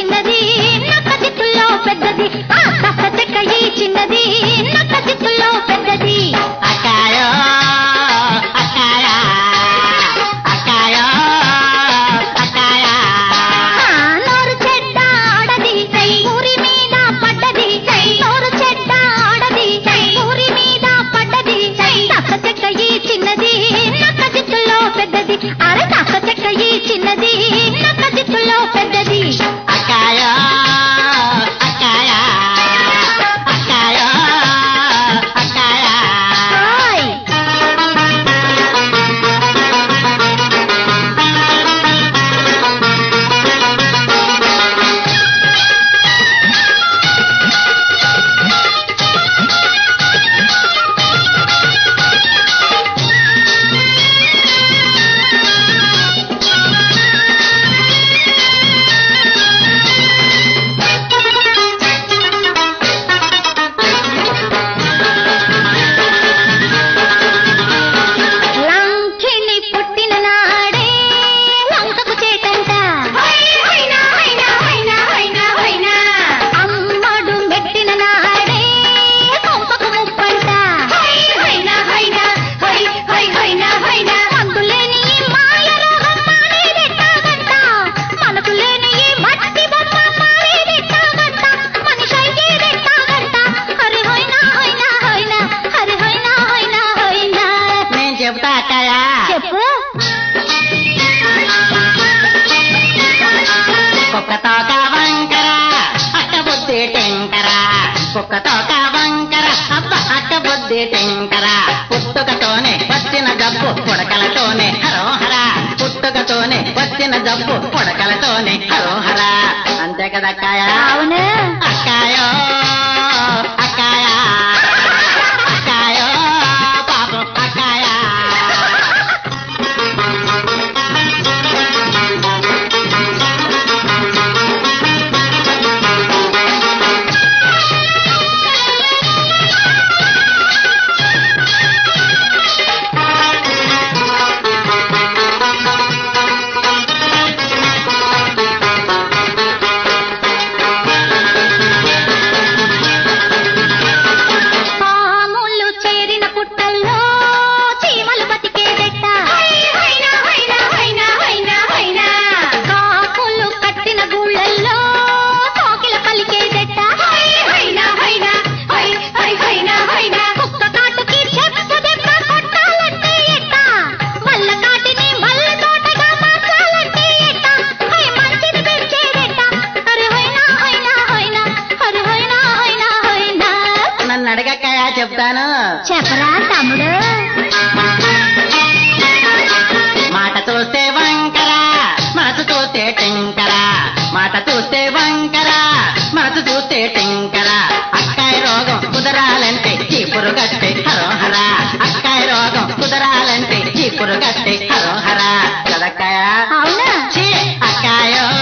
చిన్నది నక్క చిక్కుల్లో పెద్దది ఆ కప్ప చెక్క ఈ చిన్నది నక్క చిక్కుల్లో పెద్దది అక్కాయో అక్కాయా అక్కాయో అక్కాయా ఆ నోరు చెడ్డ ఆడది ఊరి మీద పడ్డది నోరు చెడ్డ ఆడది ఊరి మీద పడ్డది నక్క చెక్క ఈ చిన్నది నక్క చిక్కుల్లో పెద్దది అరే నక్క చెక్క ఈ చిన్నది నక్క చిక్కుల్లో పెద్దది అక్కాయో అక్కాయా అక్కాయో అక్కాయా ఓయ్ లంకిని పుట్టిన నాడే లంకకు చేటంట అమ్మడు మెట్టిన నాడే కొంపకు ముప్పంట మందులేని ఈ మాయ రోగం మానేదెట్టాగంట మనకు లేని ఈ మట్టి బొమ్మ మారేదెట్టాగంట మనిషి అయ్యేదెట్టాగంట హరి హోయినా హోయినా హోయినా హరి హోయినా హోయినా హోయినా నేను చెబుతా అక్కాయా చెప్పు కుక్కతో వంకర అక్క బుద్ధి టెంకర కుక్కతో వంకర అబ్బ అక్క బుద్ధి టెంకర పుట్టుకతోనే వచ్చిన జబ్బు పుడకలతోనే హరోహర పుట్టుకతోనే వచ్చిన జబ్బు పుడకలతోనే హరోహర అంతే కదా అక్కాయ అవును అక్కాయో అక్కాయా అక్కాయో పాపం అక్కాయా పాములు చేరిన పుట్టల్లో చీమలు బతికేదెట్ట కాకులు కట్టిన గూళ్ళల్లో కోకిల పలికేదెట్ట కుక్క కాటుకి చెప్పు దెబ్బ కొట్టాలంటే ఎట్ట మల్ల కాటిని మల్ల తోటగా మార్చాలంటే ఎట్ట హై మంచిని పెంచేదెట్ట హరి హైనా హైనా హైనా హరి హైనా హైనా హైనా నన్ను అడగక్కయా చెప్తాను చెప్పరా తమ్ముడు మాట చూస్తే వంకర మనసు చూస్తే టెంకర మాట చూస్తే వంకర మనసు చూస్తే టెంకర అక్కాయ రోగం కుదరాలంటే చీపురు గట్టి హరోహర అక్కాయ రోగం కుదరాలంటే చీపురు గట్టి హరోహర కదక్కాయ అవునా ఛీ, అక్కాయో